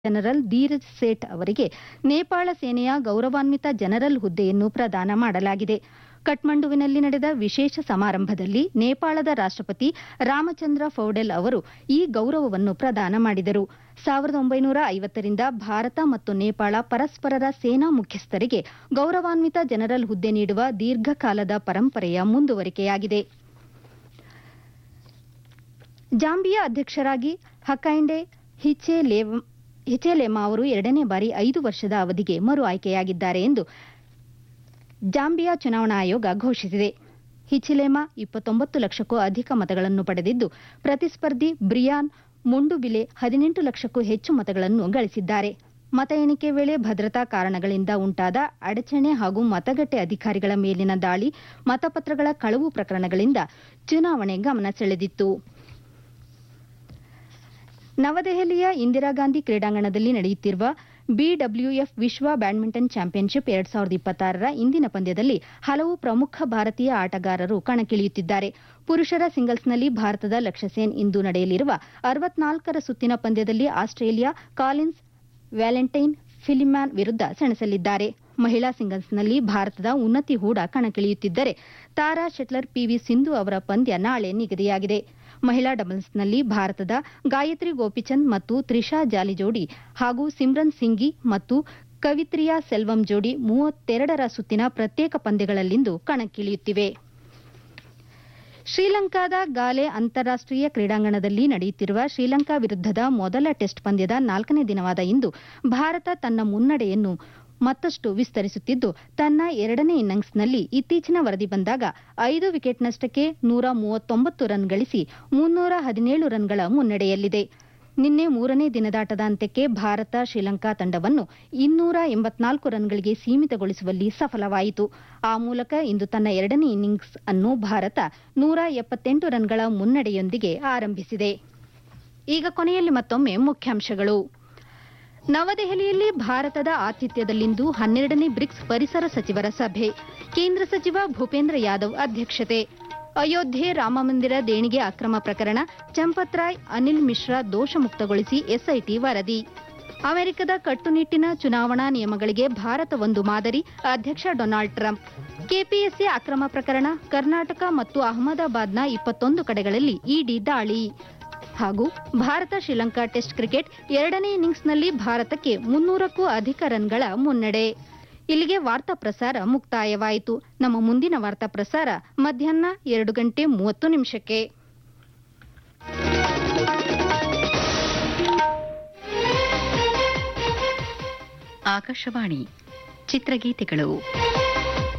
general Dheeraj Sait ಅವರಿಗೆ ನೇಪಾಳ ಸೇನೆಯ ಗೌರವಾನ್ವಿತ ಜನರಲ್ ಹುದ್ದೆಯನ್ನು ಪ್ರದಾನ ಮಾಡಲಾಗಿದೆ ಕಠ್ಮಂಡುವಿನಲ್ಲಿ ನಡೆದ ವಿಶೇಷ ಸಮಾರಂಭದಲ್ಲಿ ನೇಪಾಳದ ರಾಷ್ಟಪತಿ ರಾಮಚಂದ್ರ ಪೌಡೆಲ್ ಅವರು ಈ ಗೌರವವನ್ನು ಪ್ರದಾನ ಮಾಡಿದರು ಸಾವಿರದ ಒಂಬೈನೂರ ಐವತ್ತರಿಂದ ಭಾರತ ಮತ್ತು ನೇಪಾಳ ಪರಸ್ಪರರ ಸೇನಾ ಮುಖ್ಯಸ್ಥರಿಗೆ ಗೌರವಾನ್ವಿತ ಜನರಲ್ ಹುದ್ದೆ ನೀಡುವ ದೀರ್ಘಕಾಲದ ಪರಂಪರೆಯ ಮುಂದುವರಿಕೆಯಾಗಿದೆ ಜಾಂಬಿಯಾ ಅಧ್ಯಕ್ಷರಾಗಿ ಹಕೈಂಡೆ ಹಿಚೆಲೆಮಾ ಅವರು ಎರಡನೇ ಬಾರಿ ಐದು ವರ್ಷದ ಅವಧಿಗೆ ಮರು ಆಯ್ಕೆಯಾಗಿದ್ದಾರೆ ಎಂದು ಜಾಂಬಿಯಾ ಚುನಾವಣಾ ಆಯೋಗ ಘೋಷಿಸಿದೆ ಹಿಚಿಲೆಮಾ ಇಪ್ಪತ್ತೊಂಬತ್ತು ಲಕ್ಷಕ್ಕೂ ಅಧಿಕ ಮತಗಳನ್ನು ಪಡೆದಿದ್ದು ಪ್ರತಿಸ್ಪರ್ಧಿ ಬ್ರಿಯಾನ್ ಮುಂಡುಬಿಲೆ ಹದಿನೆಂಟು ಲಕ್ಷಕ್ಕೂ ಹೆಚ್ಚು ಮತಗಳನ್ನು ಗಳಿಸಿದ್ದಾರೆ ಮತ ಎಣಿಕೆ ವೇಳೆ ಭದ್ರತಾ ಕಾರಣಗಳಿಂದ ಉಂಟಾದ ಅಡಚಣೆ ಹಾಗೂ ಮತಗಟ್ಟೆ ಅಧಿಕಾರಿಗಳ ಮೇಲಿನ ದಾಳಿ ಮತಪತ್ರಗಳ ಕಳವು ಪ್ರಕರಣಗಳಿಂದ ಚುನಾವಣೆ ಗಮನ ಸೆಳೆದಿತ್ತು ನವದೆಹಲಿಯ ಇಂದಿರಾಗಾಂಧಿ ಕ್ರೀಡಾಂಗಣದಲ್ಲಿ ನಡೆಯುತ್ತಿರುವ ಬಿಡಬ್ಲ್ಯೂಎಫ್ ವಿಶ್ವ ಬ್ಯಾಡ್ಮಿಂಟನ್ ಚಾಂಪಿಯನ್ಶಿಪ್ ಎರಡ್ ಸಾವಿರದ ಇಪ್ಪತ್ತಾರರ ಇಂದಿನ ಪಂದ್ಯದಲ್ಲಿ ಹಲವು ಪ್ರಮುಖ ಭಾರತೀಯ ಆಟಗಾರರು ಕಣಕ್ಕಿಳಿಯುತ್ತಿದ್ದಾರೆ ಪುರುಷರ ಸಿಂಗಲ್ಸ್ನಲ್ಲಿ ಭಾರತದ ಲಕ್ಷ್ಯ ಸೇನ್ ಇಂದು ನಡೆಯಲಿರುವ ಅರವತ್ನಾಲ್ಕರ ಸುತ್ತಿನ ಪಂದ್ಯದಲ್ಲಿ ಆಸ್ಟ್ರೇಲಿಯಾ ಕಾಲಿನ್ಸ್ ವ್ಯಾಲೆಂಟೈನ್ ಫಿಲಿಮ್ಯಾನ್ ವಿರುದ್ಧ ಸೆಣಸಲಿದ್ದಾರೆ ಮಹಿಳಾ ಸಿಂಗಲ್ಸ್ನಲ್ಲಿ ಭಾರತದ ಉನ್ನತಿ ಹೂಡ ಕಣಕ್ಕಿಳಿಯುತ್ತಿದ್ದರೆ ತಾರಾ ಶೆಟ್ಲರ್ ಪಿವಿ ಸಿಂಧು ಅವರ ಪಂದ್ಯ ನಾಳೆ ನಿಗದಿಯಾಗಿದೆ ಮಹಿಳಾ ಡಬಲ್ಸ್ನಲ್ಲಿ ಭಾರತದ ಗಾಯತ್ರಿ ಗೋಪಿಚಂದ್ ಮತ್ತು ತ್ರಿಷಾ ಜಾಲಿ ಜೋಡಿ ಹಾಗೂ ಸಿಮ್ರನ್ ಸಿಂಗಿ ಮತ್ತು ಕವಿತ್ರಿಯಾ ಸೆಲ್ವಂ ಜೋಡಿ ಮೂವತ್ತೆರಡರ ಸುತ್ತಿನ ಪ್ರತ್ಯೇಕ ಪಂದ್ಯಗಳಲ್ಲಿಂದು ಕಣಕ್ಕಿಳಿಯುತ್ತಿವೆ ಶ್ರೀಲಂಕಾದ ಗಾಲೆ ಅಂತಾರಾಷ್ಟೀಯ ಕ್ರೀಡಾಂಗಣದಲ್ಲಿ ನಡೆಯುತ್ತಿರುವ ಶ್ರೀಲಂಕಾ ವಿರುದ್ದದ ಮೊದಲ ಟೆಸ್ಟ್ ಪಂದ್ಯದ ನಾಲ್ಕನೇ ದಿನವಾದ ಇಂದು ಭಾರತ ತನ್ನ ಮುನ್ನಡೆಯನ್ನು ಮತ್ತಷ್ಟು ವಿಸ್ತರಿಸುತ್ತಿದ್ದು ತನ್ನ ಎರಡನೇ ಇನ್ನಿಂಗ್ಸ್ನಲ್ಲಿ ಇತ್ತೀಚಿನ ವರದಿ ಬಂದಾಗ ಐದು ವಿಕೆಟ್ನಷ್ಟಕ್ಕೆ ನೂರ ಮೂವತ್ತೊಂಬತ್ತು ರನ್ ಗಳಿಸಿ ಮುನ್ನೂರ ಹದಿನೇಳು ರನ್ಗಳ ಮುನ್ನಡೆಯಲ್ಲಿದೆ ನಿನ್ನೆ ಮೂರನೇ ದಿನದಾಟದ ಅಂತ್ಯಕ್ಕೆ ಭಾರತ ಶ್ರೀಲಂಕಾ ತಂಡವನ್ನು ಇನ್ನೂರ ಎಂಬತ್ನಾಲ್ಕು ರನ್ಗಳಿಗೆ ಸೀಮಿತಗೊಳಿಸುವಲ್ಲಿ ಸಫಲವಾಯಿತು ಆ ಮೂಲಕ ಇಂದು ತನ್ನ ಎರಡನೇ ಇನ್ನಿಂಗ್ಸ್ ಅನ್ನು ಭಾರತ ನೂರ ಎಪ್ಪತ್ತೆಂಟು ರನ್ಗಳ ಮುನ್ನಡೆಯೊಂದಿಗೆ ಆರಂಭಿಸಿದೆ ಈಗ ಕೊನೆಯಲ್ಲಿ ಮತ್ತೊಮ್ಮೆ ಮುಖ್ಯಾಂಶಗಳು ನವದೆಹಲಿಯಲ್ಲಿ ಭಾರತದ ಆತಿಥ್ಯದಲ್ಲಿಂದು ಹನ್ನೆರಡನೇ ಬ್ರಿಕ್ಸ್ ಪರಿಸರ ಸಚಿವರ ಸಭೆ ಕೇಂದ್ರ ಸಚಿವ ಭೂಪೇಂದ್ರ ಯಾದವ್ ಅಧ್ಯಕ್ಷತೆ ಅಯೋಧ್ಯೆ ರಾಮಮಂದಿರ ದೇಣಿಗೆ ಅಕ್ರಮ ಪ್ರಕರಣ ಚಂಪತ್ರಾಯ್ ಅನಿಲ್ ಮಿಶ್ರಾ ದೋಷ ಮುಕ್ತಗೊಳಿಸಿ ಎಸ್ಐಟಿ ವರದಿ ಅಮೆರಿಕದ ಕಟ್ಟುನಿಟ್ಟಿನ ಚುನಾವಣಾ ನಿಯಮಗಳಿಗೆ ಭಾರತ ಒಂದು ಮಾದರಿ ಅಧ್ಯಕ್ಷ ಡೊನಾಲ್ಡ್ ಟ್ರಂಪ್ ಕೆಪಿಎಸ್ಸಿ ಅಕ್ರಮ ಪ್ರಕರಣ ಕರ್ನಾಟಕ ಮತ್ತು ಅಹಮದಾಬಾದ್ನ ಇಪ್ಪತ್ತೊಂದು ಕಡೆಗಳಲ್ಲಿ ಇಡಿ ದಾಳಿ ಹಾಗೂ ಭಾರತ ಶ್ರೀಲಂಕಾ ಟೆಸ್ಟ್ ಕ್ರಿಕೆಟ್ ಎರಡನೇ ಇನ್ನಿಂಗ್ಸ್ನಲ್ಲಿ ಭಾರತಕ್ಕೆ ಮುನ್ನೂರಕ್ಕೂ ಅಧಿಕ ರನ್ಗಳ ಮುನ್ನಡೆ ಇಲ್ಲಿಗೆ ವಾರ್ತಾ ಪ್ರಸಾರ ಮುಕ್ತಾಯವಾಯಿತು ನಮ್ಮ ಮುಂದಿನ ವಾರ್ತಾ ಪ್ರಸಾರ ಮಧ್ಯಾಹ್ನ ಎರಡು ಗಂಟೆ ಮೂವತ್ತು ನಿಮಿಷಕ್ಕೆ ಆಕಾಶವಾಣಿ ಚಿತ್ರಗೀತೆಗಳು